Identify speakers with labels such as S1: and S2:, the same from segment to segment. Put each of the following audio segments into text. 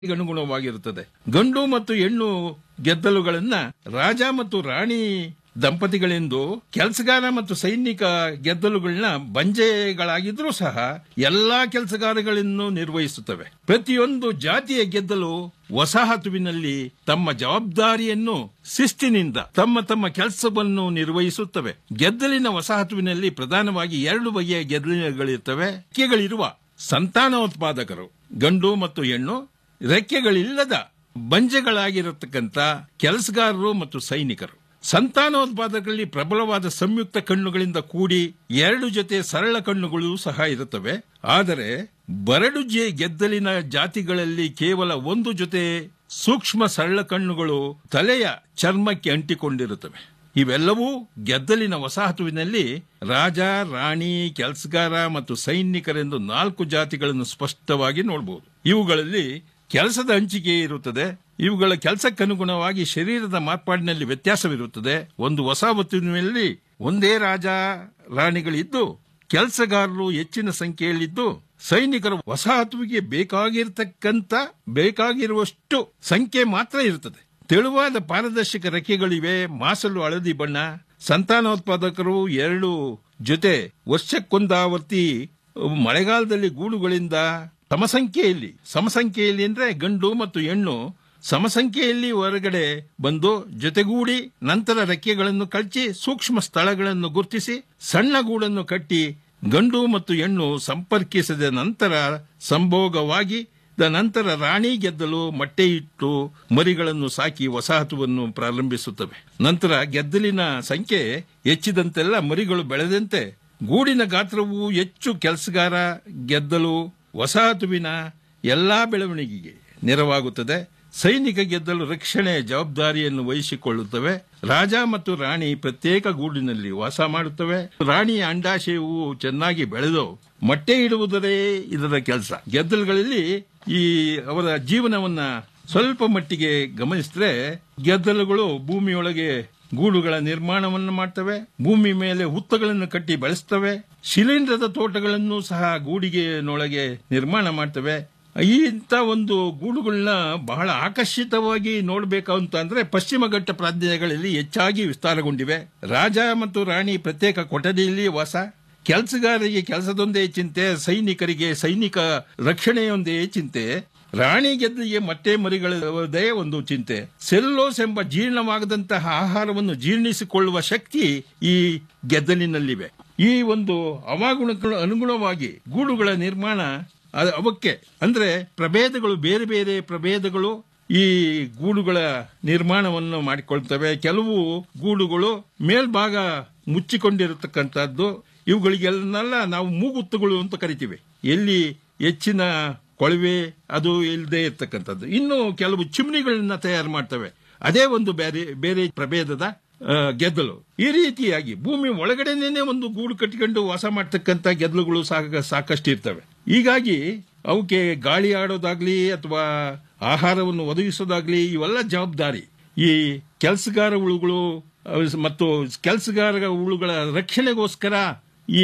S1: ಅನುಗುಣವಾಗಿರುತ್ತದೆ ಗಂಡು ಮತ್ತು ಹೆಣ್ಣು ಗೆದ್ದಲುಗಳನ್ನ ರಾಜ ಮತ್ತು ರಾಣಿ ದಂಪತಿಗಳೆಂದು ಕೆಲಸಗಾರ ಮತ್ತು ಸೈನಿಕ ಗೆದ್ದಲುಗಳನ್ನ ಬಂಜೆಗಳಾಗಿದ್ರೂ ಸಹ ಎಲ್ಲಾ ಕೆಲಸಗಾರಗಳನ್ನು ನಿರ್ವಹಿಸುತ್ತವೆ ಪ್ರತಿಯೊಂದು ಜಾತಿಯ ಗೆದ್ದಲು ವಸಾಹತುವಿನಲ್ಲಿ ತಮ್ಮ ಜವಾಬ್ದಾರಿಯನ್ನು ಶಿಸ್ತಿನಿಂದ ತಮ್ಮ ತಮ್ಮ ಕೆಲಸವನ್ನು ನಿರ್ವಹಿಸುತ್ತವೆ ಗೆದ್ದಲಿನ ವಸಾಹತುವಿನಲ್ಲಿ ಪ್ರಧಾನವಾಗಿ ಎರಡು ಬಗೆಯ ಗೆದ್ದಲುಗಳಿರ್ತವೆ ರೆಕ್ಕೆಗಳಿರುವ ಸಂತಾನೋತ್ಪಾದಕರು ಗಂಡು ಮತ್ತು ಹೆಣ್ಣು ರೆಕ್ಕೆಗಳಿಲ್ಲದ ಬಂಜೆಗಳಾಗಿರತಕ್ಕಂಥ ಕೆಲಸಗಾರರು ಮತ್ತು ಸೈನಿಕರು ಸಂತಾನೋತ್ಪಾದಕರಲ್ಲಿ ಪ್ರಬಲವಾದ ಸಂಯುಕ್ತ ಕಣ್ಣುಗಳಿಂದ ಕೂಡಿ ಎರಡು ಜೊತೆ ಸರಳ ಕಣ್ಣುಗಳು ಸಹ ಇರುತ್ತವೆ ಆದರೆ ಬರಡು ಜೆ ಗೆದ್ದಲಿನ ಜಾತಿಗಳಲ್ಲಿ ಕೇವಲ ಒಂದು ಜೊತೆ ಸೂಕ್ಷ್ಮ ಸರಳ ಕಣ್ಣುಗಳು ತಲೆಯ ಚರ್ಮಕ್ಕೆ ಅಂಟಿಕೊಂಡಿರುತ್ತವೆ ಇವೆಲ್ಲವೂ ಗೆದ್ದಲಿನ ವಸಾಹತುವಿನಲ್ಲಿ ರಾಜ ರಾಣಿ ಕೆಲಸಗಾರ ಮತ್ತು ಸೈನಿಕರೆಂದು ನಾಲ್ಕು ಜಾತಿಗಳನ್ನು ಸ್ಪಷ್ಟವಾಗಿ ನೋಡಬಹುದು ಇವುಗಳಲ್ಲಿ ಕೆಲಸದ ಹಂಚಿಕೆ ಇರುತ್ತದೆ ಇವುಗಳ ಕೆಲಸಕ್ಕನುಗುಣವಾಗಿ ಶರೀರದ ಮಾರ್ಪಾಡಿನಲ್ಲಿ ವ್ಯತ್ಯಾಸವಿರುತ್ತದೆ ಒಂದು ವಸಾಹತುವಿನಲ್ಲಿ ಒಂದೇ ರಾಜ ರಾಣಿಗಳಿದ್ದು ಕೆಲಸಗಾರರು ಹೆಚ್ಚಿನ ಸಂಖ್ಯೆಯಲ್ಲಿದ್ದು ಸೈನಿಕರು ವಸಾಹತುವಿಗೆ ಬೇಕಾಗಿರ್ತಕ್ಕಂಥ ಬೇಕಾಗಿರುವಷ್ಟು ಸಂಖ್ಯೆ ಮಾತ್ರ ಇರುತ್ತದೆ ತೆಳುವಾದ ಪಾರದರ್ಶಕ ರೆಕ್ಕೆಗಳಿವೆ ಮಾಸಲು ಹಳದಿ ಬಣ್ಣ ಸಂತಾನೋತ್ಪಾದಕರು ಎರಡು ಜೊತೆ ವರ್ಷಕ್ಕೊಂದಾವರ್ತಿ ಮಳೆಗಾಲದಲ್ಲಿ ಗೂಡುಗಳಿಂದ ಸಮಸಂಖ್ಯೆಯಲ್ಲಿ ಸಮಸಂಖ್ಯೆಯಲ್ಲಿ ಅಂದ್ರೆ ಗಂಡು ಮತ್ತು ಹೆಣ್ಣು ಸಮಸಂಖ್ಯೆಯಲ್ಲಿ ಹೊರಗಡೆ ಬಂದು ಜೊತೆಗೂಡಿ ನಂತರ ರೆಕ್ಕೆಗಳನ್ನು ಕಳಚಿ ಸೂಕ್ಷ್ಮ ಸ್ಥಳಗಳನ್ನು ಗುರುತಿಸಿ ಸಣ್ಣ ಗೂಡನ್ನು ಕಟ್ಟಿ ಗಂಡು ಮತ್ತು ಹೆಣ್ಣು ಸಂಪರ್ಕಿಸಿದ ನಂತರ ಸಂಭೋಗವಾಗಿ ದ ನಂತರ ರಾಣಿ ಗೆದ್ದಲು ಮೊಟ್ಟೆ ಇಟ್ಟು ಮರಿಗಳನ್ನು ಸಾಕಿ ವಸಾಹತುವನ್ನು ಪ್ರಾರಂಭಿಸುತ್ತವೆ ನಂತರ ಗೆದ್ದಲಿನ ಸಂಖ್ಯೆ ಹೆಚ್ಚಿದಂತೆಲ್ಲ ಮರಿಗಳು ಬೆಳೆದಂತೆ ಗೂಡಿನ ಗಾತ್ರವು ಹೆಚ್ಚು ಕೆಲಸಗಾರ ಗೆದ್ದಲು ವಸಾಹತುವಿನ ಎಲ್ಲಾ ಬೆಳವಣಿಗೆಗೆ ನೆರವಾಗುತ್ತದೆ ಸೈನಿಕ ಗೆದ್ದಲು ರಕ್ಷಣೆ ಜವಾಬ್ದಾರಿಯನ್ನು ವಹಿಸಿಕೊಳ್ಳುತ್ತವೆ ರಾಜ ಮತ್ತು ರಾಣಿ ಪ್ರತ್ಯೇಕ ಗೂಡಿನಲ್ಲಿ ವಾಸ ಮಾಡುತ್ತವೆ ರಾಣಿಯ ಅಂಡಾಶಯವು ಚೆನ್ನಾಗಿ ಬೆಳೆದು ಮೊಟ್ಟೆ ಇಡುವುದರೇ ಇದರ ಕೆಲಸ ಗೆದ್ದಲುಗಳಲ್ಲಿ ಈ ಅವರ ಜೀವನವನ್ನ ಸ್ವಲ್ಪ ಮಟ್ಟಿಗೆ ಗಮನಿಸಿದ್ರೆ ಗೆದ್ದಲುಗಳು ಭೂಮಿಯೊಳಗೆ ಗೂಡುಗಳ ನಿರ್ಮಾಣವನ್ನು ಮಾಡ್ತವೆ ಭೂಮಿ ಮೇಲೆ ಹುತ್ತಗಳನ್ನು ಕಟ್ಟಿ ಬೆಳೆಸ್ತವೆ ಶಿಲೀಂಧ್ರದ ತೋಟಗಳನ್ನು ಸಹ ಗೂಡಿಗೆನೊಳಗೆ ನಿರ್ಮಾಣ ಮಾಡ್ತವೆ ಇಂಥ ಒಂದು ಗೂಡುಗಳನ್ನ ಬಹಳ ಆಕರ್ಷಿತವಾಗಿ ನೋಡಬೇಕು ಅಂತ ಅಂದ್ರೆ ಪಶ್ಚಿಮ ಘಟ್ಟ ಪ್ರಾಂತ್ಯಗಳಲ್ಲಿ ಹೆಚ್ಚಾಗಿ ವಿಸ್ತಾರಗೊಂಡಿವೆ ರಾಜ ಮತ್ತು ರಾಣಿ ಪ್ರತ್ಯೇಕ ಕೊಠಡಿಯಲ್ಲಿ ವಾಸ ಕೆಲಸಗಾರರಿಗೆ ಕೆಲಸದೊಂದೇ ಚಿಂತೆ ಸೈನಿಕರಿಗೆ ಸೈನಿಕ ರಕ್ಷಣೆಯೊಂದೇ ಚಿಂತೆ ರಾಣಿ ಗೆದ್ದಲಿಗೆ ಮೊಟ್ಟೆ ಮರಿಗಳದೇ ಒಂದು ಚಿಂತೆ ಸೆಲ್ಲೋಸ್ ಎಂಬ ಜೀರ್ಣವಾಗದಂತಹ ಆಹಾರವನ್ನು ಜೀರ್ಣಿಸಿಕೊಳ್ಳುವ ಶಕ್ತಿ ಈ ಗೆದ್ದಲಿನಲ್ಲಿವೆ ಈ ಒಂದು ಅವಾಗುಣಗಳು ಅನುಗುಣವಾಗಿ ಗೂಡುಗಳ ನಿರ್ಮಾಣ ಅ- ಅವಕ್ಕೆ ಅಂದ್ರೆ ಪ್ರಭೇದಗಳು ಬೇರೆ ಬೇರೆ ಪ್ರಭೇದಗಳು ಈ ಗೂಡುಗಳ ನಿರ್ಮಾಣವನ್ನು ಮಾಡಿಕೊಳ್ತವೆ ಕೆಲವು ಗೂಡುಗಳು ಮೇಲ್ಭಾಗ ಮುಚ್ಚಿಕೊಂಡಿರತಕ್ಕಂಥದ್ದು ಇವುಗಳಿಗೆಲ್ಲ ನಾವು ಮೂಗುತ್ತುಗಳು ಅಂತ ಕರಿತೀವಿ ಎಲ್ಲಿ ಹೆಚ್ಚಿನ ಕೊಳವೆ ಅದು ಇಲ್ಲದೆ ಇರ್ತಕ್ಕಂಥದ್ದು ಇನ್ನು ಕೆಲವು ಚಿಮ್ನಿಗಳನ್ನ ತಯಾರು ಮಾಡ್ತವೆ ಅದೇ ಒಂದು ಬೇರೆ ಬೇರೆ ಪ್ರಭೇದದ ಆ, ಗೆದ್ದಲು ಈ ರೀತಿಯಾಗಿ ಭೂಮಿ ಒಳಗಡೆನೇ ಒಂದು ಗೂಡು ಕಟ್ಟಿಕೊಂಡು ವಾಸ ಮಾಡ್ತಕ್ಕಂಥ ಗೆದ್ದಲುಗಳು ಸಾಕ ಸಾಕಷ್ಟು ಇರ್ತವೆ ಹೀಗಾಗಿ ಅವಕ್ಕೆ ಗಾಳಿ ಆಡೋದಾಗ್ಲಿ ಅಥವಾ ಆಹಾರವನ್ನು ಒದಗಿಸೋದಾಗ್ಲಿ ಇವೆಲ್ಲ ಜವಾಬ್ದಾರಿ ಈ ಕೆಲಸಗಾರ ಹುಳುಗಳು ಅಹ್, ಮತ್ತು ಕೆಲಸಗಾರ ಹುಳುಗಳ ರಕ್ಷಣೆಗೋಸ್ಕರ ಈ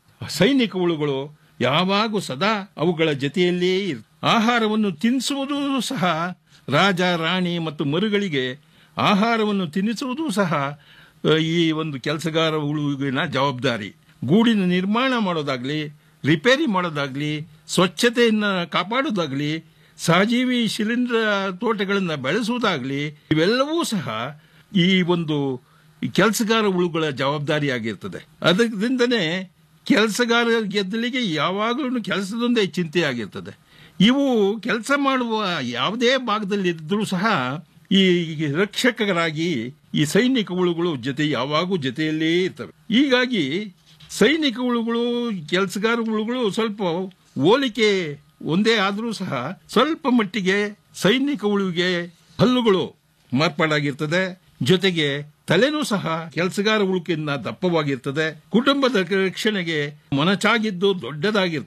S1: ಸೈನಿಕ ಹುಳುಗಳು ಯಾವಾಗೂ ಸದಾ ಅವುಗಳ ಜೊತೆಯಲ್ಲೇ ಇರ್- ಆಹಾರವನ್ನು ತಿನ್ನಿಸುವುದೂ ಸಹ ರಾಜ ರಾಣಿ ಮತ್ತು ಮರುಗಳಿಗೆ ಆಹಾರವನ್ನು ತಿನ್ನಿಸುವುದೂ ಸಹ ಅ, ಈ ಒಂದು ಕೆಲಸಗಾರ ಹುಳುವಿನ ಜವಾಬ್ದಾರಿ ಗೂಡಿನ ನಿರ್ಮಾಣ ಮಾಡೋದಾಗ್ಲಿ ರಿಪೇರಿ ಮಾಡೋದಾಗ್ಲಿ ಸ್ವಚ್ಛತೆಯನ್ನ ಕಾಪಾಡೋದಾಗ್ಲಿ ಸಹಜೀವಿ ಶಿಲೀಂಧ್ರ ತೋಟಗಳನ್ನು ಬೆಳೆಸುವುದಾಗ್ಲಿ ಇವೆಲ್ಲವೂ ಸಹ ಈ ಒಂದು ಕೆಲಸಗಾರ ಹುಳುಗಳ ಜವಾಬ್ದಾರಿಯಾಗಿರ್ತದೆ ಅದರಿಂದನೇ ಕೆಲಸಗಾರ ಗೆದ್ದಲಿಗೆ ಯಾವಾಗಲೂ ಕೆಲಸದೊಂದೇ ಚಿಂತೆ ಆಗಿರ್ತದೆ ಇವು ಕೆಲಸ ಮಾಡುವ ಯಾವುದೇ ಭಾಗದಲ್ಲಿ ಇದ್ರೂ ಸಹ ಈ ರಕ್ಷಕರಾಗಿ ಈ ಸೈನಿಕ ಹುಳುಗಳು ಜೊತೆ ಯಾವಾಗೂ ಜೊತೆಯಲ್ಲೇ ಇರ್ತವೆ ಹೀಗಾಗಿ ಸೈನಿಕ ಹುಳುಗಳು ಕೆಲಸಗಾರ ಹುಳುಗಳು ಸ್ವಲ್ಪ ಹೋಲಿಕೆ ಒಂದೇ ಆದರೂ ಸಹ ಸ್ವಲ್ಪ ಮಟ್ಟಿಗೆ ಸೈನಿಕ ಹುಳುವಿಗೆ ಹಲ್ಲುಗಳು ಮಾರ್ಪಾಡಾಗಿರ್ತದೆ ಜೊತೆಗೆ ತಲೆನೂ ಸಹ ಕೆಲಸಗಾರ ಉಳುಕಿಂದ ದಪ್ಪವಾಗಿರ್ತದೆ ಕುಟುಂಬದ ರಕ್ಷಣೆಗೆ ಮೊನಚಾಗಿದ್ದು ದೊಡ್ಡದಾಗಿರ್ತವೆ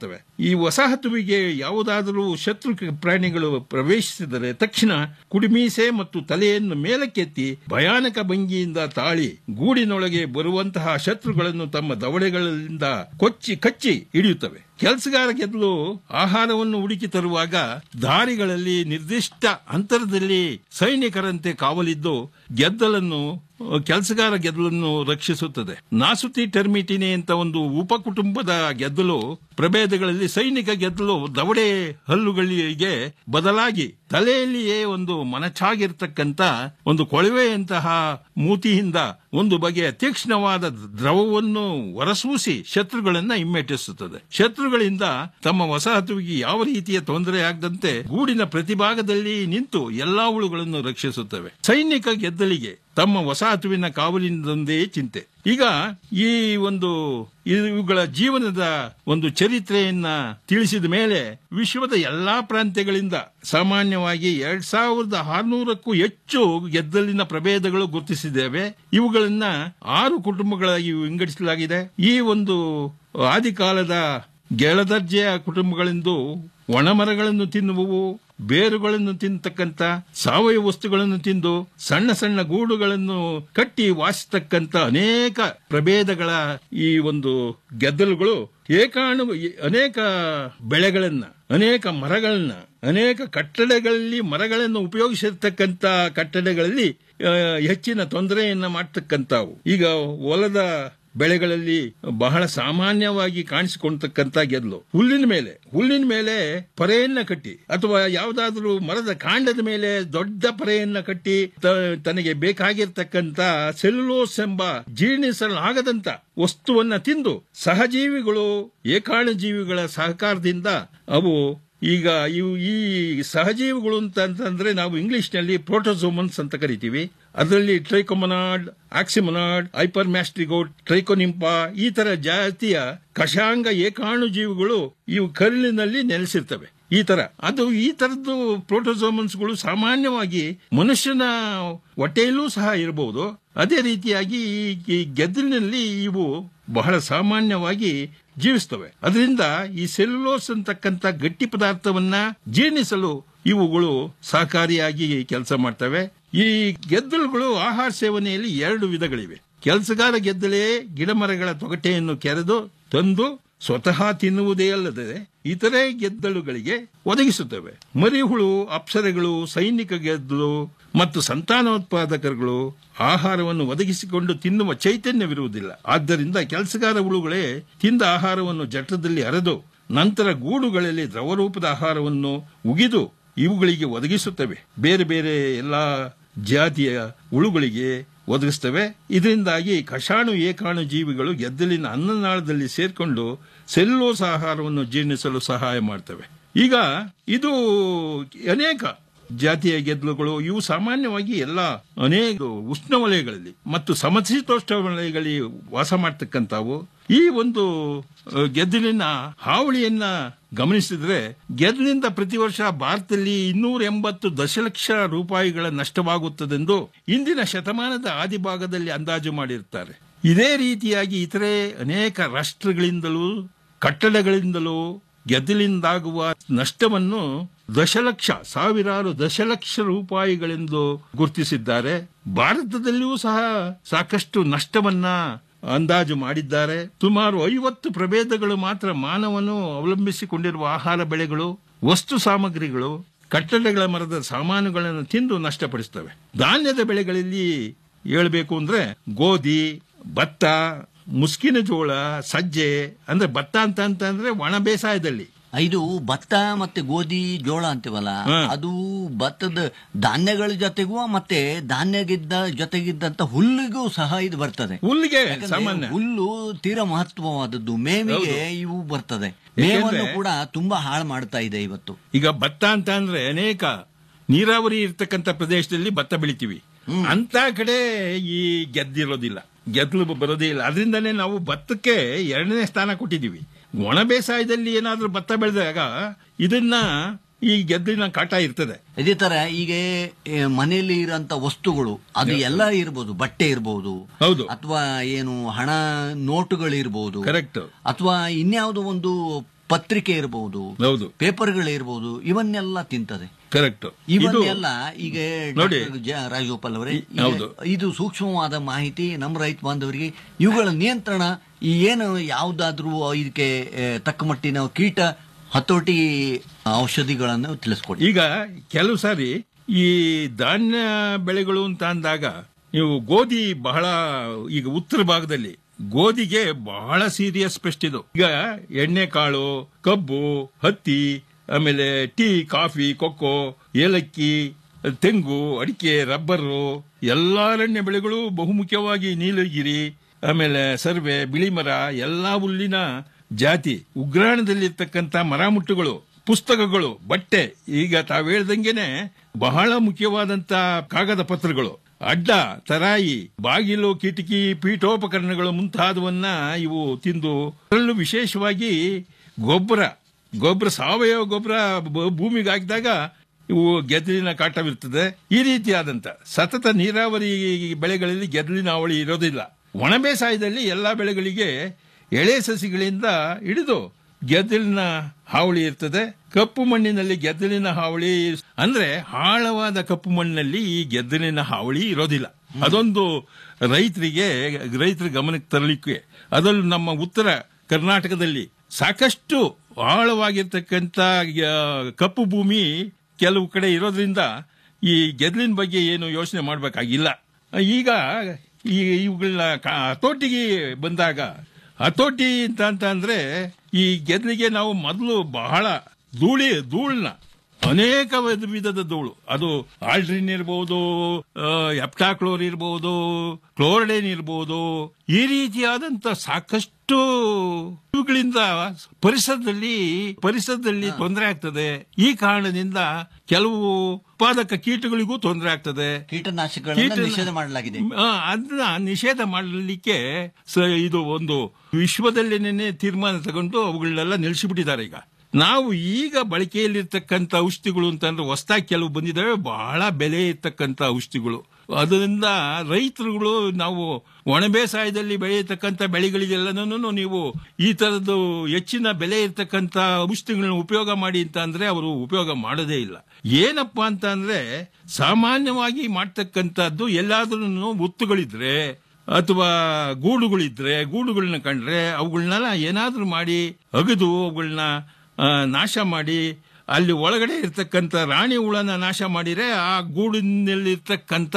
S1: ಈ ವಸಾಹತುವಿಗೆ ಯಾವುದಾದರೂ ಶತ್ರು ಪ್ರಾಣಿಗಳು ಪ್ರವೇಶಿಸಿದರೆ ತಕ್ಷಣ ಕುಡಿಮೀಸೆ ಮತ್ತು ತಲೆಯನ್ನು ಮೇಲಕ್ಕೆತ್ತಿ ಭಯಾನಕ ಭಂಗಿಯಿಂದ ತಾಳಿ ಗೂಡಿನೊಳಗೆ ಬರುವಂತಹ ಶತ್ರುಗಳನ್ನು ತಮ್ಮ ದವಡೆಗಳಿಂದ ಕೊಚ್ಚಿ ಕಚ್ಚಿ ಹಿಡಿಯುತ್ತವೆ ಕೆಲಸಗಾರ ಗೆದ್ದಲು ಆಹಾರವನ್ನು ಹುಡುಕಿ ತರುವಾಗ ದಾರಿಗಳಲ್ಲಿ ನಿರ್ದಿಷ್ಟ ಅಂತರದಲ್ಲಿ ಸೈನಿಕರಂತೆ ಕಾವಲಿದ್ದು ಗೆದ್ದಲನ್ನು ಕೆಲಸಗಾರ ಗೆದ್ದಲನ್ನು ರಕ್ಷಿಸುತ್ತದೆ ನಾಸುತಿ ಟರ್ಮಿಟಿನಿ ಅಂತ ಒಂದು ಉಪಕುಟುಂಬದ ಗೆದ್ದಲು ಪ್ರಭೇದಗಳಲ್ಲಿ ಸೈನಿಕ ಗೆದ್ದಲು ದವಡೆ ಹಲ್ಲುಗಳಿಗೆ ಬದಲಾಗಿ ತಲೆಯಲ್ಲಿಯೇ ಒಂದು ಮನಚಾಗಿರ್ತಕ್ಕಂತ ಒಂದು ಕೊಳವೆಯಂತಹ ಮೂತಿಯಿಂದ ಒಂದು ಬಗೆಯ ತೀಕ್ಷ್ಣವಾದ ದ್ರವವನ್ನು ಹೊರಸೂಸಿ ಶತ್ರುಗಳನ್ನ ಹಿಮ್ಮೆಟ್ಟಿಸುತ್ತದೆ ಶತ್ರುಗಳಿಂದ ತಮ್ಮ ವಸಾಹತುವಿಗೆ ಯಾವ ರೀತಿಯ ತೊಂದರೆ ಆಗದಂತೆ ಗೂಡಿನ ಪ್ರತಿಭಾಗದಲ್ಲಿ ನಿಂತು ಎಲ್ಲಾ ಹುಳುಗಳನ್ನು ರಕ್ಷಿಸುತ್ತವೆ ಸೈನಿಕ ಗೆದ್ದಲಿಗೆ ತಮ್ಮ ವಸಾಹತುವಿನ ಕಾವಲಿನದೊಂದೇ ಚಿಂತೆ ಈಗ ಈ ಒಂದು ಇವುಗಳ ಜೀವನದ ಒಂದು ಚರಿತ್ರೆಯನ್ನ ತಿಳಿಸಿದ ಮೇಲೆ ವಿಶ್ವದ ಎಲ್ಲಾ ಪ್ರಾಂತ್ಯಗಳಿಂದ ಸಾಮಾನ್ಯವಾಗಿ ಎರಡ್ ಸಾವಿರದ ಆರ್ನೂರಕ್ಕೂ ಹೆಚ್ಚು ಗೆದ್ದಲಿನ ಪ್ರಭೇದಗಳು ಗುರುತಿಸಿದ್ದೇವೆ ಇವುಗಳನ್ನ ಆರು ಕುಟುಂಬಗಳಾಗಿ ವಿಂಗಡಿಸಲಾಗಿದೆ ಈ ಒಂದು ಆದಿಕಾಲದ ಗೆಳದರ್ಜೆಯ ಕುಟುಂಬಗಳೆಂದು ಒಣಮರಗಳನ್ನು ತಿನ್ನುವವು ಬೇರುಗಳನ್ನು ತಿನ್ನತಕ್ಕಂತ ಸಾವಯವ ವಸ್ತುಗಳನ್ನು ತಿಂದು ಸಣ್ಣ ಸಣ್ಣ ಗೂಡುಗಳನ್ನು ಕಟ್ಟಿ ವಾಸಿಸ್ತಕ್ಕಂತ ಅನೇಕ ಪ್ರಭೇದಗಳ ಈ ಒಂದು ಗೆದ್ದಲುಗಳು ಏಕಾಣು ಅನೇಕ ಬೆಳೆಗಳನ್ನ ಅನೇಕ ಮರಗಳನ್ನ ಅನೇಕ ಕಟ್ಟಡಗಳಲ್ಲಿ ಮರಗಳನ್ನು ಉಪಯೋಗಿಸಿರ್ತಕ್ಕಂತ ಕಟ್ಟಡಗಳಲ್ಲಿ ಆ, ಹೆಚ್ಚಿನ ತೊಂದರೆಯನ್ನ ಮಾಡ್ತಕ್ಕಂಥವು ಈಗ ಹೊಲದ ಬೆಳೆಗಳಲ್ಲಿ ಬಹಳ ಸಾಮಾನ್ಯವಾಗಿ ಕಾಣಿಸಿಕೊಳ್ತಕ್ಕಂತ ಗೆದ್ಲು ಹುಲ್ಲಿನ ಮೇಲೆ ಹುಲ್ಲಿನ ಮೇಲೆ ಪರೆಯನ್ನ ಕಟ್ಟಿ ಅಥವಾ ಯಾವುದಾದ್ರೂ ಮರದ ಕಾಂಡದ ಮೇಲೆ ದೊಡ್ಡ ಪರೆಯನ್ನ ಕಟ್ಟಿ ತ- ತನಗೆ ಬೇಕಾಗಿರ್ತಕ್ಕಂತ ಸೆಲ್ಯುಲೋಸ್ ಎಂಬ ಜೀರ್ಣಿಸಲಾಗದಂತ ವಸ್ತುವನ್ನ ತಿಂದು ಸಹಜೀವಿಗಳು ಏಕಾಣ ಜೀವಿಗಳ ಸಹಕಾರದಿಂದ ಅವು ಈಗ ಇವು ಈ ಸಹಜೀವಿಗಳು ಅಂತ ಅಂತಂದ್ರೆ ನಾವು ಇಂಗ್ಲಿಷ್ನಲ್ಲಿ ಪ್ರೋಟೋಸೋಮನ್ಸ್ ಅಂತ ಕರಿತೀವಿ ಅದರಲ್ಲಿ ಟ್ರೈಕೊಮನಾಡ್ ಆಕ್ಸಿಮನಾಡ್ ಹೈಪರ್ಮ್ಯಾಸ್ಟ್ರಿಗೋಟ್ ಟ್ರೈಕೋನಿಂಪಾ ಈ ತರ ಜಾತಿಯ ಕಷಾಂಗ ಏಕಾಣು ಜೀವಿಗಳು ಇವು ಕರುಳಿನಲ್ಲಿ ನೆಲೆಸಿರ್ತವೆ ಈ ತರ ಅದು ಈ ತರದ್ದು ಪ್ರೋಟೋಸೋಮನ್ಸ್ಗಳು ಸಾಮಾನ್ಯವಾಗಿ ಮನುಷ್ಯನ ಹೊಟ್ಟೆಯಲ್ಲೂ ಸಹ ಇರಬಹುದು ಅದೇ ರೀತಿಯಾಗಿ ಈ- ಈ ಗೆದ್ದಲಿನಲ್ಲಿ ಇವು ಬಹಳ ಸಾಮಾನ್ಯವಾಗಿ ಜೀವಿಸ್ತವೆ ಅದರಿಂದ ಈ ಸೆಲ್ಯುಲೋಸ್ ಅಂತಕ್ಕಂಥ ಗಟ್ಟಿ ಪದಾರ್ಥವನ್ನ ಜೀರ್ಣಿಸಲು ಇವುಗಳು ಸಹಕಾರಿಯಾಗಿ ಕೆಲಸ ಮಾಡ್ತವೆ ಈ ಗೆದ್ದಲುಗಳು ಆಹಾರ ಸೇವನೆಯಲ್ಲಿ ಎರಡು ವಿಧಗಳಿವೆ ಕೆಲಸಗಾರ ಗೆದ್ದಲೇ ಗಿಡಮರಗಳ ತೊಗಟೆಯನ್ನು ಕೆರೆದು ತಂದು ಸ್ವತಃ ತಿನ್ನುವುದೇ ಅಲ್ಲದೆ ಇತರೆ ಗೆದ್ದಲುಗಳಿಗೆ ಒದಗಿಸುತ್ತವೆ ಮರಿಹುಳು ಅಪ್ಸರೆಗಳು ಸೈನಿಕ ಗೆದ್ದಲು ಮತ್ತು ಸಂತಾನೋತ್ಪಾದಕರುಗಳು ಆಹಾರವನ್ನು ಒದಗಿಸಿಕೊಂಡು ತಿನ್ನುವ ಚೈತನ್ಯವಿರುವುದಿಲ್ಲ ಆದ್ದರಿಂದ ಕೆಲಸಗಾರ ಹುಳುಗಳೇ ತಿಂದ ಆಹಾರವನ್ನು ಜಠರದಲ್ಲಿ ಅರೆದು ನಂತರ ಗೂಡುಗಳಲ್ಲಿ ದ್ರವರೂಪದ ಆಹಾರವನ್ನು ಉಗಿದು ಇವುಗಳಿಗೆ ಒದಗಿಸುತ್ತವೆ ಬೇರೆ ಬೇರೆ ಎಲ್ಲಾ ಜಾತಿಯ ಹುಳುಗಳಿಗೆ ಒದಗಿಸ್ತವೆ ಇದರಿಂದಾಗಿ ಕಷಾಣು ಏಕಾಣು ಜೀವಿಗಳು ಗೆದ್ದಲಿನ ಅನ್ನನಾಳದಲ್ಲಿ ಸೇರ್ಕೊಂಡು ಸೆಲ್ಲೋಸ್ ಆಹಾರವನ್ನು ಜೀರ್ಣಿಸಲು ಸಹಾಯ ಮಾಡ್ತವೆ ಈಗ ಇದು ಅನೇಕ ಜಾತಿಯ ಗೆದ್ದಲುಗಳು ಇವು ಸಾಮಾನ್ಯವಾಗಿ ಎಲ್ಲ ಅನೇಕ ಉಷ್ಣವಲಯಗಳಲ್ಲಿ ಮತ್ತು ಸಮಶೀತೋಷ್ಣ ವಲಯಗಳಲ್ಲಿ ವಾಸ ಮಾಡ್ತಕ್ಕಂಥವು ಈ ಒಂದು ಅ, ಗೆದ್ದಲಿನ ಹಾವಳಿಯನ್ನ ಗಮನಿಸಿದ್ರೆ ಗೆದ್ದಲಿನಿಂದ ಪ್ರತಿ ವರ್ಷ ಭಾರತದಲ್ಲಿ ಇನ್ನೂರ ಎಂಬತ್ತು ದಶಲಕ್ಷ ರೂಪಾಯಿಗಳ ನಷ್ಟವಾಗುತ್ತದೆಂದು ಇಂದಿನ ಶತಮಾನದ ಆದಿಭಾಗದಲ್ಲಿ ಅಂದಾಜು ಮಾಡಿರುತ್ತಾರೆ ಇದೇ ರೀತಿಯಾಗಿ ಇತರೆ ಅನೇಕ ರಾಷ್ಟ್ರಗಳಿಂದಲೂ ಕಟ್ಟಡಗಳಿಂದಲೂ ಗೆದ್ದಲಿಂದಾಗುವ ನಷ್ಟವನ್ನು ದಶಲಕ್ಷ ಸಾವಿರಾರು ದಶಲಕ್ಷ ರೂಪಾಯಿಗಳೆಂದು ಗುರುತಿಸಿದ್ದಾರೆ ಭಾರತದಲ್ಲಿಯೂ ಸಹ ಸಾಕಷ್ಟು ನಷ್ಟವನ್ನ ಅಂದಾಜು ಮಾಡಿದ್ದಾರೆ ಸುಮಾರು ಐವತ್ತು ಪ್ರಭೇದಗಳು ಮಾತ್ರ ಮಾನವನು ಅವಲಂಬಿಸಿಕೊಂಡಿರುವ ಆಹಾರ ಬೆಳೆಗಳು ವಸ್ತು ಸಾಮಗ್ರಿಗಳು ಕಟ್ಟಡಗಳ ಮರದ ಸಾಮಾನುಗಳನ್ನು ತಿಂದು ನಷ್ಟಪಡಿಸ್ತವೆ ಧಾನ್ಯದ ಬೆಳೆಗಳಲ್ಲಿ ಹೇಳ್ಬೇಕು ಅಂದ್ರೆ ಗೋಧಿ ಭತ್ತ ಮುಸ್ಕಿನ ಜೋಳ ಸಜ್ಜೆ ಅಂದ್ರೆ ಭತ್ತ ಅಂತ ಅಂತಂದ್ರೆ ಒಣ ಬೇಸಾಯದಲ್ಲಿ
S2: ಇದು ಭತ್ತ ಮತ್ತೆ ಗೋಧಿ ಜೋಳ ಅಂತೀವಲ್ಲ
S1: ಹಾ.
S2: ಅದು ಭತ್ತದ ಧಾನ್ಯಗಳ ಜೊತೆಗೂ ಮತ್ತೆ ಧಾನ್ಯಗಿದ್ದ ಜೊತೆಗಿದ್ದಂತ ಹುಲ್ಲಿಗೂ ಸಹ ಇದು ಬರ್ತದೆ
S1: ಹುಲ್ಲಿಗೆ
S2: ಯಾಕಂದ್ರೆ
S1: ಸಾಮಾನ್ಯ
S2: ಹುಲ್ಲು ತೀರಾ ಮಹತ್ವವಾದದ್ದು ಮೇವಿಗೆ ಇವು ಬರ್ತದೆ ಮೇವನ್ನು ಕೂಡ ತುಂಬಾ ಹಾಳು ಮಾಡ್ತಾ ಇದೆ ಇವತ್ತು
S1: ಈಗ ಭತ್ತ ಅಂತ ಅಂದ್ರೆ ಅನೇಕ ನೀರಾವರಿ ಇರ್ತಕ್ಕಂಥ ಪ್ರದೇಶದಲ್ಲಿ ಭತ್ತ ಬೆಳಿತೀವಿ ಅಂತ ಕಡೆ ಈ ಗೆದ್ದಿರೋದಿಲ್ಲ ಗೆದ್ದಲು ಬರೋದೇ ಇಲ್ಲ ಅದರಿಂದನೇ ನಾವು ಭತ್ತಕ್ಕೆ ಎರಡನೇ ಸ್ಥಾನ ಕೊಟ್ಟಿದ್ದೀವಿ ಒಣ ಬೇಸಾಯದಲ್ಲಿ ಏನಾದ್ರೂ ಭತ್ತ ಬೆಳೆದಾಗ ಇದನ್ನ ಈ ಗೆದ್ದಿನ ಕಾಟ ಇರ್ತದೆ
S2: ಇದೇ ತರ ಈಗ ಏ, ಮನೆಯಲ್ಲಿ ಇರೋಂತ ವಸ್ತುಗಳು ಅದು ಎಲ್ಲ ಇರ್ಬೋದು ಬಟ್ಟೆ ಇರ್ಬೋದು
S1: ಹೌದು
S2: ಅಥವಾ ಏನು ಹಣ ನೋಟುಗಳು ಇರ್ಬೋದು
S1: ಕರೆಕ್ಟ್
S2: ಅಥವಾ ಇನ್ಯಾವುದೋ ಒಂದು ಪತ್ರಿಕೆ ಇರಬಹುದು
S1: ಹೌದು
S2: ಪೇಪರ್ಗಳಿರ್ಬೋದು ಇವನ್ನೆಲ್ಲ ತಿಂತದೆ
S1: ಕರೆಕ್ಟ್ ಇದು
S2: ಇವನ್ನೆಲ್ಲ ಈಗ
S1: ನೋಡಿ.
S2: ಡಾಕ್ಟರ್ ಜ- ರಾಜಗೋಪಾಲ್ ಅವರೇ
S1: ಈ-
S2: ಈಗ
S1: ಹೌದು.
S2: ಇದು ಸೂಕ್ಷ್ಮವಾದ ಮಾಹಿತಿ ನಮ್ಮ ರೈತ ಬಾಂಧವರಿಗೆ ಇವುಗಳ ನಿಯಂತ್ರಣ ಈ ಏನು ಯಾವುದಾದ್ರೂ ಇದಕ್ಕೆ ಆ, ತಕ್ಕ ಮಟ್ಟಿನ ಕೀಟ ಹತೋಟಿ ಔಷಧಿಗಳನ್ನು ತಿಳಿಸ್ಕೊಡಿ
S1: ಈಗ ಕೆಲವು ಸಾರಿ ಈ ಧಾನ್ಯ ಬೆಳೆಗಳು ಅಂತ ಅಂದಾಗ ನೀವು ಗೋಧಿ ಬಹಳ ಈಗ ಉತ್ತರ ಭಾಗದಲ್ಲಿ ಗೋಧಿಗೆ ಬಹಳ ಸೀರಿಯಸ್ ಪೆಸ್ಟ್ ಇದು ಈಗ ಎಣ್ಣೆ ಕಾಳು ಕಬ್ಬು ಹತ್ತಿ ಆಮೇಲೆ ಟೀ ಕಾಫಿ ಕೊಕ್ಕೋ ಏಲಕ್ಕಿ ತೆಂಗು ಅಡಿಕೆ ರಬ್ಬರು ಎಲ್ಲಾ ಅರಣ್ಯ ಬೆಳೆಗಳು ಬಹುಮುಖ್ಯವಾಗಿ ನೀಲಗಿರಿ ಆಮೇಲೆ ಸರ್ವೆ ಬಿಳಿ ಮರ ಎಲ್ಲಾ ಹುಲ್ಲಿನ ಜಾತಿ ಉಗ್ರಾಣದಲ್ಲಿರ್ತಕ್ಕಂಥ ಮರಮುಟ್ಟುಗಳು ಪುಸ್ತಕಗಳು ಬಟ್ಟೆ ಈಗ ತಾವು ಹೇಳ್ದಂಗೆನೆ ಬಹಳ ಮುಖ್ಯವಾದಂತ ಕಾಗದ ಪತ್ರಗಳು ಅಡ್ಡ ತರಾಯಿ ಬಾಗಿಲು ಕಿಟಕಿ ಪೀಠೋಪಕರಣಗಳು ಮುಂತಾದವನ್ನ ಇವು ತಿಂದು ಅದರಲ್ಲೂ ವಿಶೇಷವಾಗಿ ಗೊಬ್ಬರ ಗೊಬ್ಬರ ಸಾವಯವ ಗೊಬ್ಬರ ಭೂಮಿಗೆ ಹಾಕಿದಾಗ ಇವು ಗೆದ್ದಲಿನ ಕಾಟವಿರ್ತದೆ ಈ ರೀತಿಯಾದಂತ ಸತತ ನೀರಾವರಿ ಬೆಳೆಗಳಲ್ಲಿ ಗೆದ್ದಲಿನ ಅವಳಿ ಇರೋದಿಲ್ಲ ಒಣ ಬೇಸಾಯದಲ್ಲಿ ಎಲ್ಲಾ ಬೆಳೆಗಳಿಗೆ ಎಳೆ ಸಸಿಗಳಿಂದ ಹಿಡಿದು ಗೆದ್ದಲಿನ ಹಾವಳಿ ಇರ್ತದೆ ಕಪ್ಪು ಮಣ್ಣಿನಲ್ಲಿ ಗೆದ್ದಲಿನ ಹಾವಳಿ ಅಂದ್ರೆ ಆಳವಾದ ಕಪ್ಪು ಮಣ್ಣಿನಲ್ಲಿ ಈ ಗೆದ್ದಲಿನ ಹಾವಳಿ ಇರೋದಿಲ್ಲ ಅದೊಂದು ರೈತರಿಗೆ ರೈತರ ಗಮನಕ್ಕೆ ತರಲಿಕ್ಕೆ ಅದರಲ್ಲೂ ನಮ್ಮ ಉತ್ತರ ಕರ್ನಾಟಕದಲ್ಲಿ ಸಾಕಷ್ಟು ಆಳವಾಗಿರ್ತಕ್ಕಂಥ ಆ, ಕಪ್ಪು ಭೂಮಿ ಕೆಲವು ಕಡೆ ಇರೋದ್ರಿಂದ ಈ ಗೆದ್ದಲಿನ ಬಗ್ಗೆ ಏನು ಯೋಚನೆ ಮಾಡಬೇಕಾಗಿಲ್ಲ ಈಗ ಈ ಇವುಗಳನ್ನ ಕಾ- ಹತೋಟಿಗೆ ಬಂದಾಗ ಹತೋಟಿ ಅಂತ ಅಂತ ಅಂದ್ರೆ ಈ ಗೆದ್ದಲಿಗೆ ನಾವು ಮೊದಲು ಬಹಳ ಧೂಳಿ ಧೂಳನ್ನ ಅನೇಕ ವಿಧ- ವಿಧದ ಧೂಳು ಅದು ಆಲ್ಡ್ರಿನ್ ಇರ್ಬೋದು ಎಪ್ಟಾಕ್ಲೋರ್ ಇರ್ಬೋದು ಕ್ಲೋರಡೇನ್ ಇರ್ಬೋದು ಈ ರೀತಿಯಾದಂತ ಸಾಕಷ್ಟು ಇವುಗಳಿಂದ ಪರಿಸರದಲ್ಲಿ ಪರಿಸರದಲ್ಲಿ ತೊಂದರೆ ಆಗ್ತದೆ ಈ ಕಾರಣದಿಂದ ಕೆಲವು ಉತ್ಪಾದಕ ಕೀಟಗಳಿಗೂ ತೊಂದರೆ ಆಗ್ತದೆ
S2: ಕೀಟನಾಶಕಗಳನ್ನ
S1: ಕೀಟನ-
S2: ನಿಷೇಧ ಮಾಡಲಾಗಿದೆ
S1: ಆ, ಅದನ್ನ ನಿಷೇಧ ಮಾಡಲಿಕ್ಕೆ ಸ- ಇದು ಒಂದು ವಿಶ್ವದಲ್ಲೇನೆ ತೀರ್ಮಾನ ತಗೊಂಡು ಅವುಗಳನ್ನೆಲ್ಲ ನಿಲ್ಲಿಸಿಬಿಟ್ಟಿದ್ದಾರೆ ಈಗ ನಾವು ಈಗ ಬಳಕೆಯಲ್ಲಿರ್ತಕ್ಕಂಥ ಔಷಧಿಗಳು ಅಂತಂದ್ರೆ ಹೊಸದಾಗಿ ಕೆಲವು ಬಂದಿದ್ದಾವೆ ಬಹಳ ಬೆಲೆ ಇರ್ತಕ್ಕಂಥ ಔಷಧಿಗಳು ಅದರಿಂದ ರೈತರುಗಳು ನಾವು ಒಣ ಬೇಸಾಯದಲ್ಲಿ ಬೆಳೆಯತಕ್ಕಂಥ ಬೆಳೆಗಳಿಗೆಲ್ಲನೂ ನೀವು ಈ ತರದ್ದು ಹೆಚ್ಚಿನ ಬೆಲೆ ಇರ್ತಕ್ಕಂಥ ಔಷಧಿಗಳನ್ನ ಉಪಯೋಗ ಮಾಡಿ ಅಂತ ಅಂದ್ರೆ ಅವರು ಉಪಯೋಗ ಮಾಡೋದೇ ಇಲ್ಲ ಏನಪ್ಪಾ ಅಂತ ಅಂದ್ರೆ ಸಾಮಾನ್ಯವಾಗಿ ಮಾಡ್ತಕ್ಕಂಥದ್ದು ಎಲ್ಲಾದ್ರೂ ಉತ್ತುಗಳಿದ್ರೆ ಅಥವಾ ಗೂಡುಗಳಿದ್ರೆ ಗೂಡುಗಳನ್ನ ಕಂಡ್ರೆ ಅವುಗಳನ್ನೆಲ್ಲ ಏನಾದ್ರೂ ಮಾಡಿ ಅಗದು ಅವುಗಳನ್ನ ಆ, ನಾಶ ಮಾಡಿ ಅಲ್ಲಿ ಒಳಗಡೆ ಇರ್ತಕ್ಕಂಥ ರಾಣಿ ಹುಳನ ನಾಶ ಮಾಡಿದ್ರೆ ಆ ಗೂಡಿನಲ್ಲಿರ್ತಕ್ಕಂಥ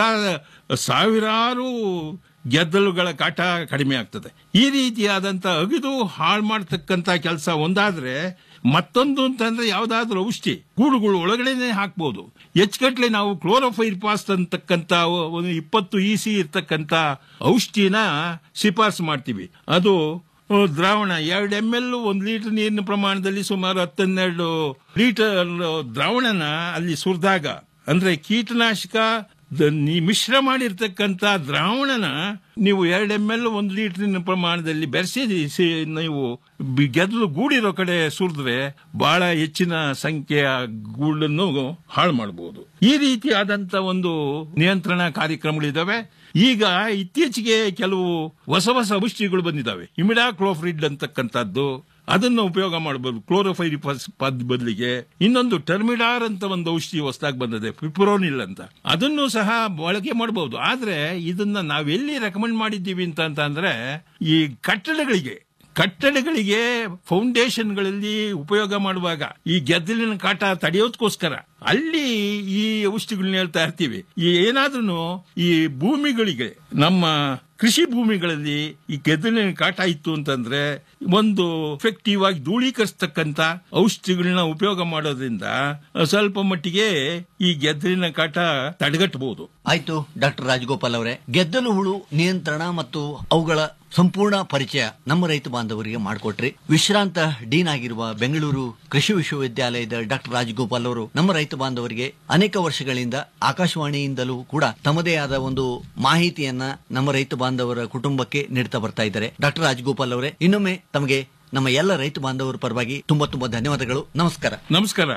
S1: ಸಾವಿರಾರು ಗೆದ್ದಲುಗಳ ಕಾಟ ಕಡಿಮೆ ಆಗ್ತದೆ ಈ ರೀತಿಯಾದಂತ ಅಗಿದು ಹಾಳು ಮಾಡ್ತಕ್ಕಂಥ ಕೆಲಸ ಒಂದಾದ್ರೆ ಮತ್ತೊಂದು ಅಂತಂದ್ರೆ ಯಾವ್ದಾದ್ರು ಔಷಧಿ ಗೂಡುಗಳು ಒಳಗಡೆನೆ ಹಾಕ್ಬೋದು ಹೆಚ್ಚುಗಟ್ಲೆ ನಾವು ಕ್ಲೋರೋಫೈರ್ ಪಾಸ್ಟ್ ಅಂತಕ್ಕಂಥ ಒಂದು ಇಪ್ಪತ್ತು ಇ ಸಿ ಇರ್ತಕ್ಕಂಥ ಔಷಧಿನ ಶಿಫಾರಸು ಮಾಡ್ತೀವಿ ಅದು ಆ, ದ್ರಾವಣ ಎರಡು ಎಮ್ ಎಲ್ ಒಂದು ಲೀಟರ್ ನೀರಿನ ಪ್ರಮಾಣದಲ್ಲಿ ಸುಮಾರು ಹತ್ತನ್ನೆರಡು ಲೀಟರ್ ದ್ರಾವಣನ ಅಲ್ಲಿ ಸುರಿದಾಗ ಅಂದ್ರೆ ಕೀಟನಾಶಕ ದ- ನೀ- ಮಿಶ್ರ ಮಾಡಿರ್ತಕ್ಕಂಥ ದ್ರಾವಣನ ನೀವು ಎರಡು ಎಮ್ ಎಲ್ ಒಂದು ಲೀಟರಿನ ಪ್ರಮಾಣದಲ್ಲಿ ಬೆರೆಸಿ ಸಿ- ನೀವು ಬಿ- ಗೆದ್ದಲು ಗೂಡಿರೋ ಕಡೆ ಸುರಿದ್ರೆ ಬಹಳ ಹೆಚ್ಚಿನ ಸಂಖ್ಯೆಯ ಗೂಡನ್ನು ಹಾಳು ಮಾಡಬಹುದು ಈ ರೀತಿಯಾದಂತ ಒಂದು ನಿಯಂತ್ರಣ ಕಾರ್ಯಕ್ರಮಗಳಿದಾವೆ ಈಗ ಇತ್ತೀಚೆಗೆ ಕೆಲವು ಹೊಸ ಹೊಸ ಔಷಧಿಗಳು ಬಂದಿದ್ದಾವೆ ಇಮಿಡಾ ಕ್ಲೋಫ್ರಿಡ್ ಅಂತಕ್ಕಂಥದ್ದು ಅದನ್ನು ಉಪಯೋಗ ಮಾಡಬಹುದು ಕ್ಲೋರೋಫೈರಿಫಾಸ್ ಪದ್ ಬದಲಿಗೆ ಇನ್ನೊಂದು ಟರ್ಮಿಡಾರ್ ಅಂತ ಒಂದು ಔಷಧಿ ಹೊಸದಾಗಿ ಬಂದಿದೆ ಪಿಪ್ರೋನಿಲ್ ಅಂತ ಅದನ್ನು ಸಹ ಬಳಕೆ ಮಾಡಬಹುದು ಆದ್ರೆ ಇದನ್ನ ನಾವೆಲ್ಲಿ ರೆಕಮೆಂಡ್ ಮಾಡಿದ್ದೀವಿ ಅಂತ ಅಂತ ಅಂದ್ರೆ ಈ ಕಟ್ಟಡಗಳಿಗೆ ಕಟ್ಟಡಗಳಿಗೆ ಫೌಂಡೇಶನ್ಗಳಲ್ಲಿ ಉಪಯೋಗ ಮಾಡುವಾಗ ಈ ಗೆದ್ದಲಿನ ಕಾಟ ತಡೆಯೋದಕ್ಕೋಸ್ಕರ ಅಲ್ಲಿ ಈ ಔಷಧಿಗಳನ್ನ ಹೇಳ್ತಾ ಇರ್ತೀವಿ ಈ ಏನಾದ್ರೂ ಈ ಭೂಮಿಗಳಿಗೆ ನಮ್ಮ ಕೃಷಿ ಭೂಮಿಗಳಲ್ಲಿ ಈ ಗೆದ್ದಲಿನ ಕಾಟ ಇತ್ತು ಅಂತಂದ್ರೆ ಒಂದು ಎಫೆಕ್ಟಿವ್ ಆಗಿ ಧೂಳೀಕರಿಸ್ತಕ್ಕಂತ ಔಷಧಿಗಳನ್ನ ಉಪಯೋಗ ಮಾಡೋದ್ರಿಂದ ಸ್ವಲ್ಪ ಮಟ್ಟಿಗೆ ಈ ಗೆದ್ದಲಿನ ಕಾಟ ತಡೆಗಟ್ಟಬಹುದು
S2: ಆಯ್ತು ಡಾಕ್ಟರ್ ರಾಜಗೋಪಾಲ್ ಅವರೇ ಗೆದ್ದಲು ಹುಳು ನಿಯಂತ್ರಣ ಮತ್ತು ಅವುಗಳ ಸಂಪೂರ್ಣ ಪರಿಚಯ ನಮ್ಮ ರೈತ ಬಾಂಧವರಿಗೆ ಮಾಡಿಕೊಟ್ರಿ ವಿಶ್ರಾಂತ ಡೀನ್ ಆಗಿರುವ ಬೆಂಗಳೂರು ಕೃಷಿ ವಿಶ್ವವಿದ್ಯಾಲಯದ ಡಾಕ್ಟರ್ ರಾಜಗೋಪಾಲ್ ಅವರು ನಮ್ಮ ರೈತ ಬಾಂಧವರಿಗೆ ಅನೇಕ ವರ್ಷಗಳಿಂದ ಆಕಾಶವಾಣಿಯಿಂದಲೂ ಕೂಡ ತಮ್ಮದೇ ಆದ ಒಂದು ಮಾಹಿತಿಯನ್ನ ನಮ್ಮ ರೈತ ಬಾಂಧವರ ಕುಟುಂಬಕ್ಕೆ ನೀಡ್ತಾ ಬರ್ತಾ ಇದ್ದಾರೆ ಡಾಕ್ಟರ್ ರಾಜಗೋಪಾಲ್ ಅವರೇ ಇನ್ನೊಮ್ಮೆ ತಮಗೆ ನಮ್ಮ ಎಲ್ಲ ರೈತ ಬಾಂಧವರ ಪರವಾಗಿ ತುಂಬಾ ತುಂಬಾ ಧನ್ಯವಾದಗಳು ನಮಸ್ಕಾರ
S1: ನಮಸ್ಕಾರ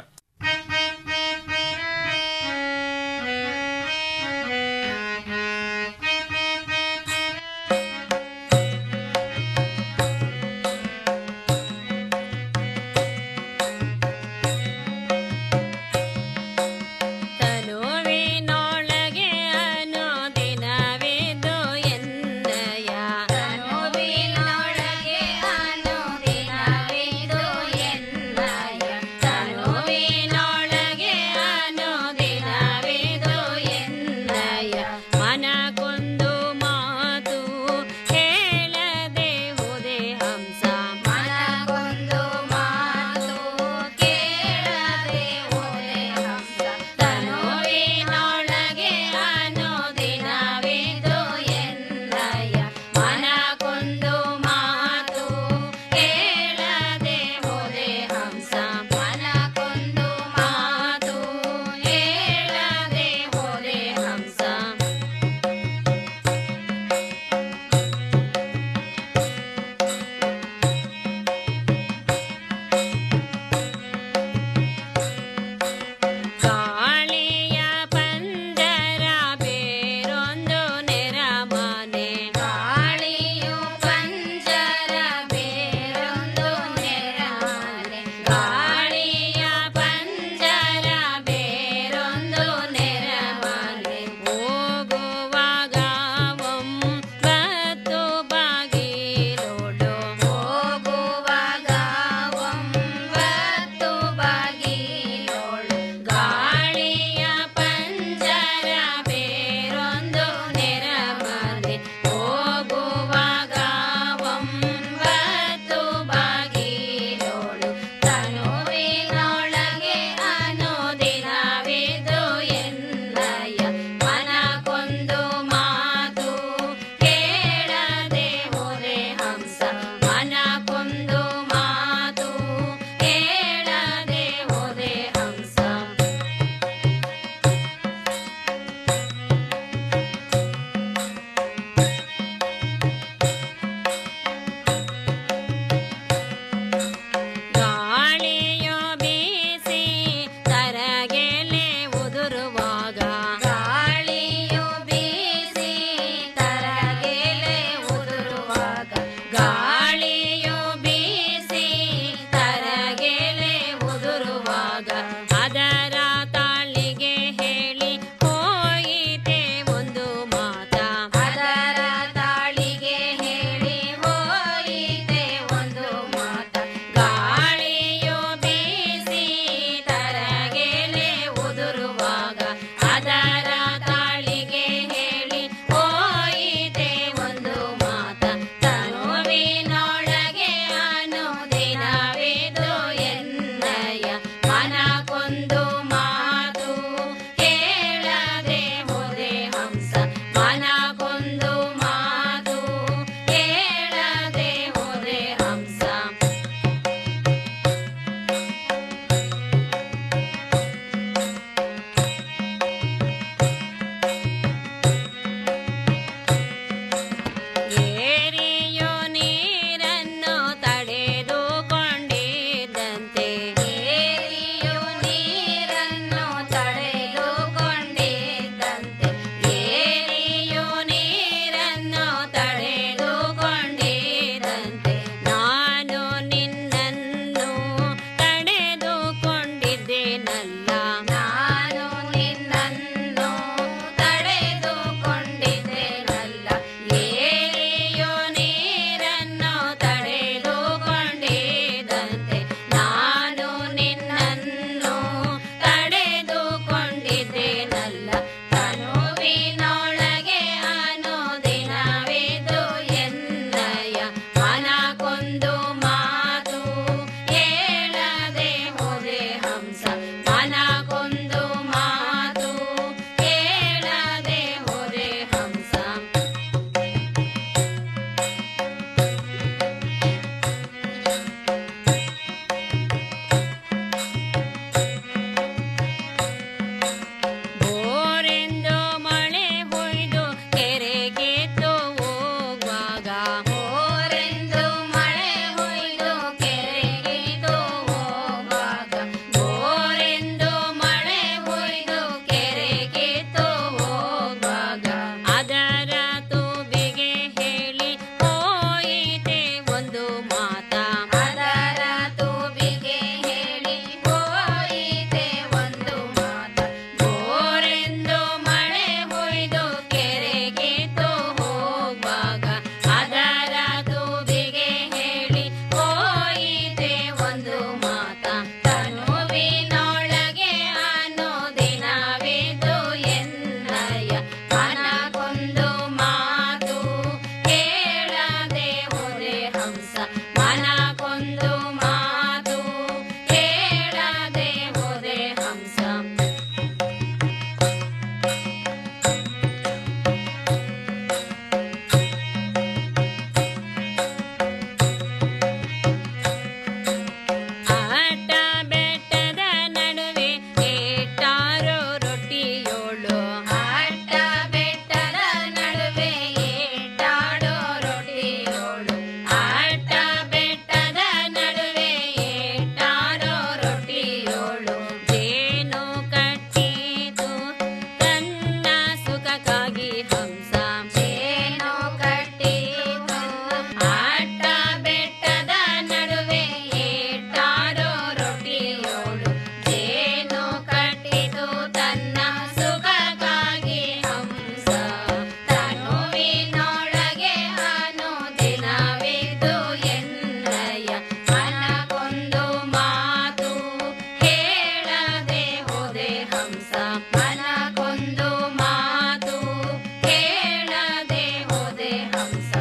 S3: ಮನಕೊಂದು ಮಾತು ಕೇಳದೆ ಹೋದೆ ಹಂಸ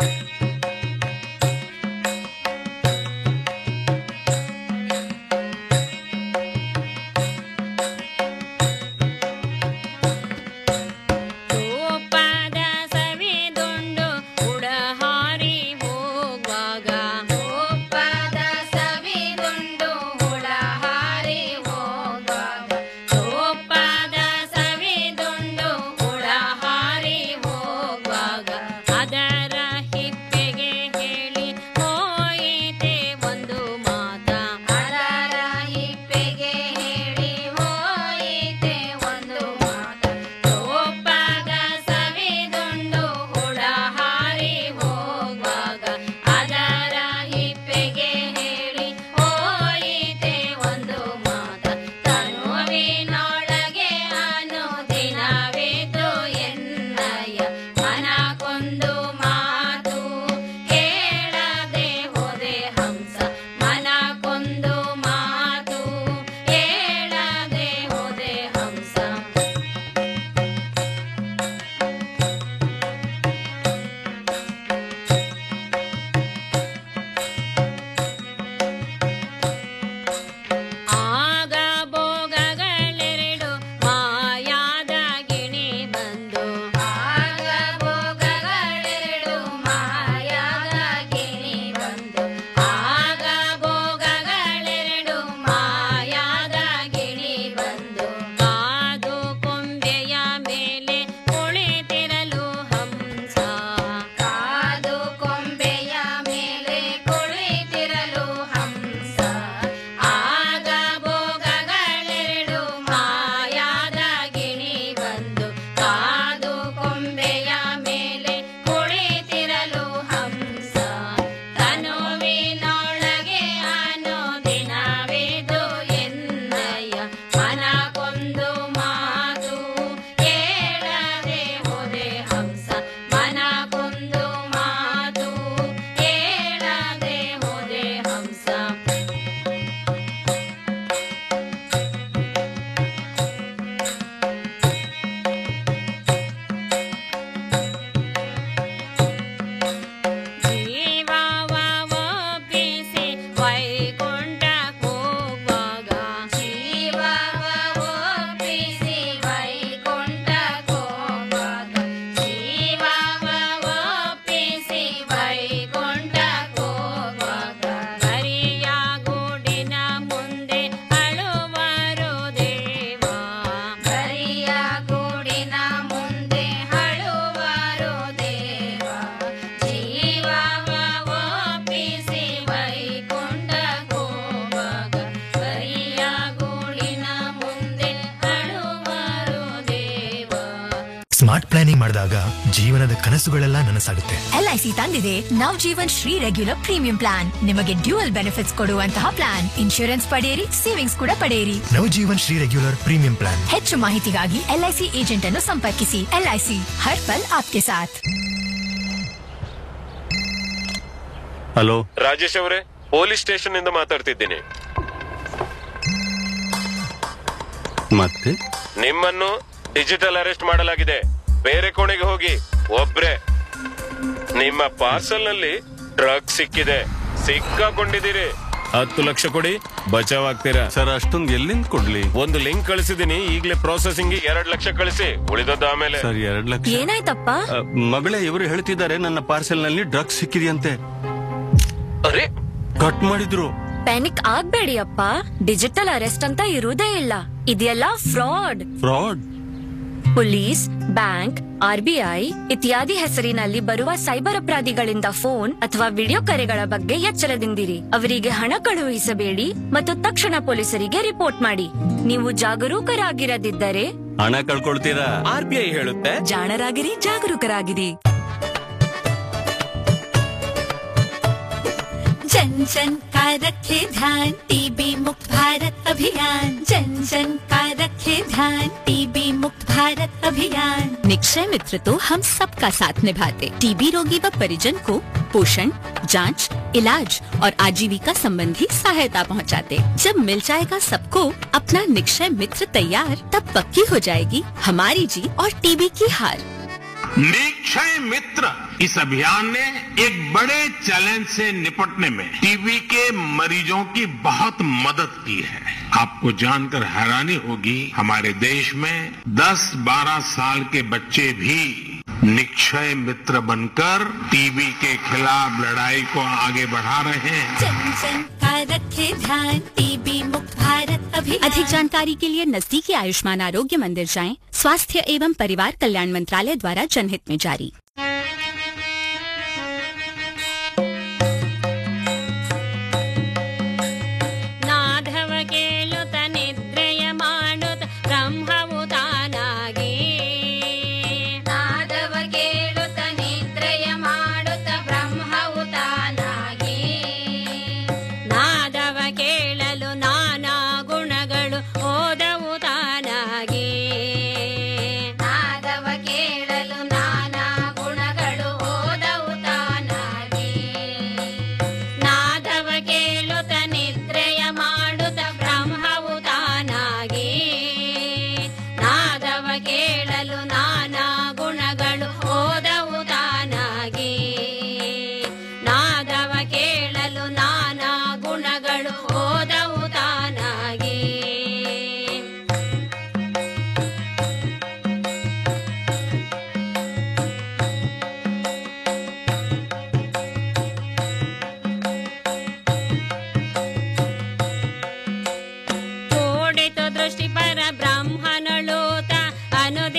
S3: ತೂಪದ ಸವಿದುಂಡು ಉಡಹಾರಿ ಹೋಗುವಾಗ ತೂಪದ ಸವಿದುಂಡು ಉಡಹಾರಿ ಹೋಗುವಾಗ ತೂಪದ ಸವಿದುಂಡು ಉಡಹಾರಿ ಹೋಗುವಾಗ ಅದರ ಹಿಪ್ಪೆಗೆ ಹೇಳಿ ಹೋಯಿತೆ ಒಂದು ಮಾತ ಅದರ ಹಿಪ್ಪೆಗೆ ಹೇಳಿ ಹೋಯಿತೆ ಒಂದು ಮಾತ ತೋಪಾಗ ಸವಿದುಂಡು ಹುಡಹಾರಿ ಹೋಗುವಾಗ ಅದರ ಹಿಪ್ಪೆಗೆ ಹೇಳಿ ಹೋಯಿತೆ ಒಂದು ಮಾತ ತನುವಿನೊಳಗೆ ಅನುದಿನವಿದ್ದು ಎನ್ನಯ ಮನಕೊಂದು ಮಾತು ಕೇಳದೆ ಹೋದೆ ಹಂಸ ಮನಕೊಂದು ಮಾತು ಕೇಳದೆ ಹೋದೆ ಹಂಸ ಆಗ ಭೋಗಗಳೆರಡು ಮಾಯಾದ ಗಿಣಿ ಬಂದು ಆಗ ಭೋಗಗಳೆರಡು ಮಾಯಾದ ಗಿಣಿ ಬಂದು ಆಗ ಭೋಗಗಳೆರಡು ಮಾಯಾದ ಗಿಣಿ ಬಂದು ಕಾದು ಕೊಂಬೆಯ ಮೇಲೆ ಕುಳಿತಿರಲು ಹಂಸ ಕಾದು ಕೊಂಬೆಯ ಮೇಲೆ ಕುಳಿತಿರಲು ಹಂಸ ಆಗ ಭೋಗಗಳೆರಡು ಮಾಯಾದ ಗಿಣಿ ಬಂದು ಕಾದು ಕೊಂಬೆಯ ಮೇಲೆ ಕುಳಿತಿರಲು ಹಂಸ ತನುವಿನೊಳಗೆ ಅನುದಿನವಿದು ಎನ್ನಯ ಮನಕೊಂದು ಮಾತು ಕೇಳದೆ ಹೋದೆ ಹಂಸ ಮನಕೊಂದು ಮಾತು ಕೇಳದೆ ಹೋದೆ ಹಂಸ ಜೀವವ ಒಪ್ಪಿಸಿ ವೈಕುಂಠ ಹೋಗುವಾಗ ಜೀವವ ಒಪ್ಪಿಸಿ ವೈಕುಂಠ ಹೋಗುವಾಗ ಜೀವವ ಒಪ್ಪಿಸಿ ವೈಕುಂಠ ಹೋಗುವಾಗ ಕರಿಯ ಗೂಡಿನ ಮುಂದೆ ಅಳುವರು ದೇವ ಕರಿಯ ಗೂಡಿನ ಮುಂದೆ ಅಳುವರು ದೇವ ಜೀವವ ಒಪ್ಪಿಸಿ ವೈಕುಂಠ ಹೋಗುವಾಗ ಕರಿಯ ಗೂಡಿನ ಮುಂದೆ ಅಳುವರು ದೇವ
S4: ಸ್ಮಾರ್ಟ್ ಪ್ಲಾನಿಂಗ್ ಮಾಡಿದಾಗ ಜೀವನದ ಕನಸುಗಳೆಲ್ಲ ನನಸಾಗುತ್ತೆ
S5: ಎಲ್ಐಸಿ ತಂದಿದೆ Nav Jeevan Shree regular premium plan ನಿಮಗೆ ಡ್ಯೂಯಲ್ ಬೆನಿಫಿಟ್ಸ್ ಕೊಡುವಂತಹ ಪ್ಲಾನ್ ಇನ್ಶೂರೆನ್ಸ್ ಪಡೆಯಿರಿ ಸೇವಿಂಗ್ಸ್ ಕೂಡ ಪಡೆಯಿರಿ
S4: Navjeevan Shree regular premium plan
S5: ಹೆಚ್ಚು ಮಾಹಿತಿಗಾಗಿ ಎಲ್ಐಸಿ ಏಜೆಂಟ್ ಅನ್ನು ಸಂಪರ್ಕಿಸಿ ಎಲ್ಐಸಿ ಹರ್ ಪಲ್ ಆಪ್ಕೆ ಸಾಥ್
S6: ಹಲೋ
S7: ರಾಜೇಶ್ ಅವರೇ ಪೊಲೀಸ್ ಸ್ಟೇಷನ್ ಇಂದ ಮಾತಾಡ್ತಿದ್ದೀನಿ
S6: ಮತ್ತೆ
S7: ನಿಮ್ಮನ್ನು ಡಿಜಿಟಲ್ ಅರೆಸ್ಟ್ ಮಾಡಲಾಗಿದೆ ಬೇರೆ ಕೋಣೆಗೆ ಹೋಗಿ ಒಬ್ರೆ ನಿಮ್ಮ ಪಾರ್ಸಲ್ ನಲ್ಲಿ ಡ್ರಗ್ ಸಿಕ್ಕಿದೆ ಸಿಕ್ಕಾಕೊಂಡಿದ್ದೀರಿ ಹತ್ತು ಲಕ್ಷ ಕೊಡಿ ಬಚಾವ್ ಆಗ್ತೀರಾ
S6: ಸರ್ ಅಷ್ಟೊಂದು ಎಲ್ಲಿಂದ ಕೊಡ್ಲಿ
S7: ಒಂದು ಲಿಂಕ್ ಕಳಿಸಿದೀನಿ ಈಗಲೇ ಪ್ರೊಸೆಸಿಂಗ್ ಎರಡ್ ಲಕ್ಷ ಕಳಿಸಿ ಉಳಿದದ್ದು ಆಮೇಲೆ
S6: ಸರ್ ಎರಡ್ ಲಕ್ಷ
S5: ಏನಾಯ್ತಪ್ಪ
S6: ಅ, ಮಗಳೇ ಇವರು ಹೇಳ್ತಿದ್ದಾರೆ ನನ್ನ ಪಾರ್ಸೆಲ್ ನಲ್ಲಿ ಡ್ರಗ್ಸ್ ಸಿಕ್ಕಿದೆಯಂತೆ
S7: ಅರೆ
S6: ಕಟ್ ಮಾಡಿದ್ರು
S8: ಪ್ಯಾನಿಕ್ ಆಗ್ಬೇಡಿ ಅಪ್ಪ ಡಿಜಿಟಲ್ ಅರೆಸ್ಟ್ ಅಂತ ಇರುವುದೇ ಇಲ್ಲ ಇದೆಲ್ಲ fraud
S6: fraud
S8: police bank RBI ಇತ್ಯಾದಿ ಹೆಸರಿನಲ್ಲಿ ಬರುವ ಸೈಬರ್ ಅಪರಾಧಿಗಳಿಂದ ಫೋನ್ ಅಥವಾ ವಿಡಿಯೋ ಕರೆಗಳ ಬಗ್ಗೆ ಎಚ್ಚರದಿಂದಿರಿ ಅವರಿಗೆ ಹಣ ಕಳುಹಿಸಬೇಡಿ ಮತ್ತು ತಕ್ಷಣ ಪೊಲೀಸರಿಗೆ ರಿಪೋರ್ಟ್ ಮಾಡಿ ನೀವು ಜಾಗರೂಕರಾಗಿರದಿದ್ದರೆ
S6: ಹಣ ಕಳ್ಕೊಳ್ತೀರಾ
S7: ಆರ್ ಬಿ ಐ ಹೇಳುತ್ತೆ
S8: ಜಾಣರಾಗಿರಿ ಜಾಗರೂಕರಾಗಿರಿ
S9: जन जन का रखे ध्यान टीबी मुक्त भारत अभियान जन जन का रखे ध्यान टीबी मुक्त भारत अभियान
S10: निक्षय मित्र तो हम सबका साथ निभाते टीबी रोगी व परिजन को पोषण जांच, इलाज और आजीविका संबंधी सहायता पहुंचाते। जब मिल जाएगा सबको अपना निक्षय मित्र तैयार तब पक्की हो जाएगी हमारी जीत और टीबी की हार
S11: निक्षय मित्र इस अभियान ने एक बड़े चैलेंज से निपटने में टीबी के मरीजों की बहुत मदद की है आपको जानकर हैरानी होगी हमारे देश में 10-12 साल के बच्चे भी निक्षय मित्र बनकर टीबी के खिलाफ लड़ाई को आगे बढ़ा रहे हैं
S9: जन जन का रखे ध्यान टीबी मुक्त भारत अभियान
S10: अधिक जानकारी के लिए नजदीकी आयुष्मान आरोग्य मंदिर जाएं स्वास्थ्य एवं परिवार कल्याण मंत्रालय द्वारा जनहित में जारी
S3: ನಾದವ ಕೇಳುತ್ತ ನಿದ್ರೆಯ ಮಾಡುತ್ತ ಬ್ರಹ್ಮವು ತಾನಾಗಿ ನಾದವ ಕೇಳುತ್ತ ನಿದ್ರೆಯ ಮಾಡುತ್ತ ಬ್ರಹ್ಮವು ತಾನಾಗಿ ನಾದವ ಕೇಳಲು ನಾನಾ ಗುಣಗಳು ಓದವು ತಾನಾಗಿ ನಾದವ ಕೇಳಲು ನಾನಾ ಗುಣಗಳು ಓದವು ತಾನಾಗಿ ನಾದವ ಕೇಳುತ್ತ ನಿದ್ರೆಯ ಮಾಡುತ್ತ ಬ್ರಹ್ಮವು ತಾನಾಗಿ ನಾದವ ಕೇಳಲು ನಾನಾ ಗುಣಗಳು ಓದವು ತಾನಾಗಿ ನಾದವ ಕೇಳಲು ನಾನಾ ಗುಣಗಳು ಓದವು ತಾನಾಗಿ ತೋಡಿತು ದೃಷ್ಟಿ ಪರ ಬ್ರಾಹ್ಮಣಳೂತ ಅನುದ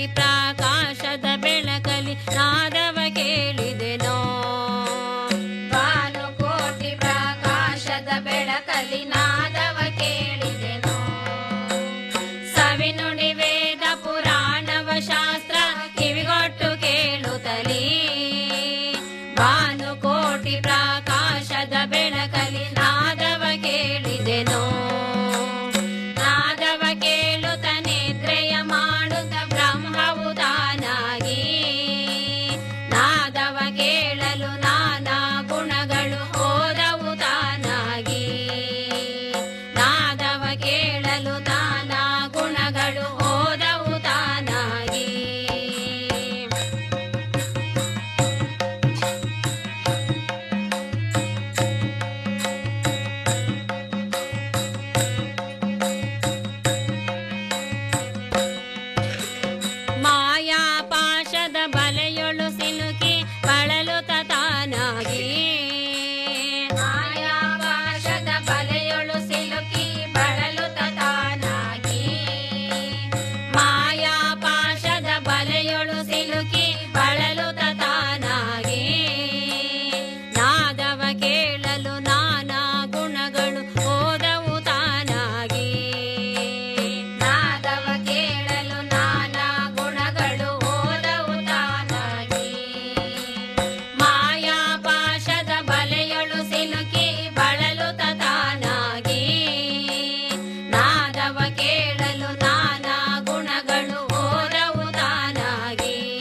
S3: ಪ್ರಾಕ